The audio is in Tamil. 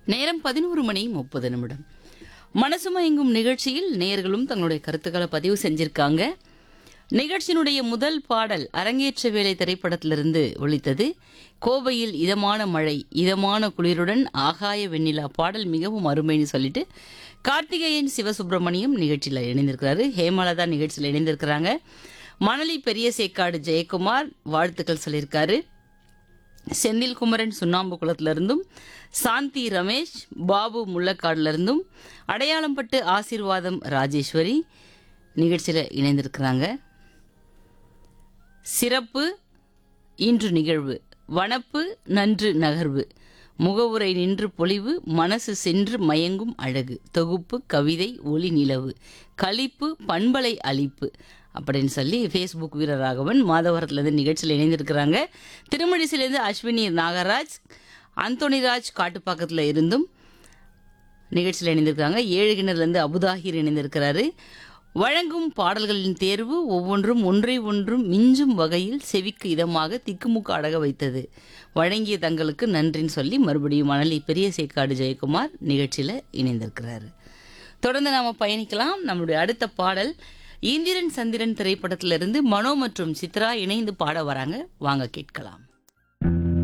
நேரம் பதினோரு மணி முப்பது நிமிடம் மனசுமயங்கும் நிகழ்ச்சியில் நேயர்களும் தங்களுடைய கருத்துக்களை பதிவு செஞ்சிருக்காங்க நிகழ்ச்சியினுடைய முதல் பாடல் அரங்கேற்ற வேலை திரைப்படத்திலிருந்து ஒலித்தது கோவையில் இதமான மழை இதமான குளிருடன் ஆகாய வெண்ணிலா பாடல் மிகவும் அருமைன்னு சொல்லிட்டு கார்த்திகேயன் சிவசுப்பிரமணியம் நிகழ்ச்சியில் இணைந்திருக்கிறாரு ஹேமலதா நிகழ்ச்சியில் இணைந்திருக்கிறாங்க மணலி பெரிய சேக்காடு ஜெயக்குமார் வாழ்த்துக்கள் சொல்லியிருக்காரு செந்தில் குமரன் சுண்ணாம்பு குளத்திலிருந்தும் சாந்தி ரமேஷ் பாபு முள்ளக்காடுல இருந்தும் அடையாளம்பட்டு ஆசீர்வாதம் ராஜேஸ்வரி நிகழ்ச்சியில் இணைந்திருக்கிறாங்க சிறப்பு இன்று நிகழ்வு வனப்பு நன்று நகர்வு முகவுரை நின்று பொலிவு மனசு சென்று மயங்கும் அழகு தொகுப்பு கவிதை ஒளி நிலவு களிப்பு பண்பலை அளிப்பு அப்படின்னு சொல்லி ஃபேஸ்புக் வீரராகவன் மாதவரத்துலேருந்து நிகழ்ச்சியில் இணைந்திருக்கிறாங்க திருமணிசிலேருந்து அஸ்வினி நாகராஜ் அந்தோணிராஜ் காட்டுப்பாக்கத்தில் இருந்தும் நிகழ்ச்சியில் இணைந்திருக்காங்க ஏழு கிணறுலேருந்து அபுதாகிர் இணைந்திருக்கிறாரு வழங்கும் பாடல்களின் தேர்வு ஒவ்வொன்றும் ஒன்றை ஒன்றும் மிஞ்சும் வகையில் செவிக்கு இதமாக திக்குமுக்கு அடக வைத்தது வழங்கிய தங்களுக்கு நன்றின்னு சொல்லி மறுபடியும் மணலி பெரிய சேக்காடு ஜெயக்குமார் நிகழ்ச்சியில் இணைந்திருக்கிறாரு தொடர்ந்து நாம பயணிக்கலாம் நம்மளுடைய அடுத்த பாடல் இந்திரன் சந்திரன் திரைப்படத்திலிருந்து மனோ மற்றும் சித்ரா இணைந்து பாட வராங்க வாங்க கேட்கலாம்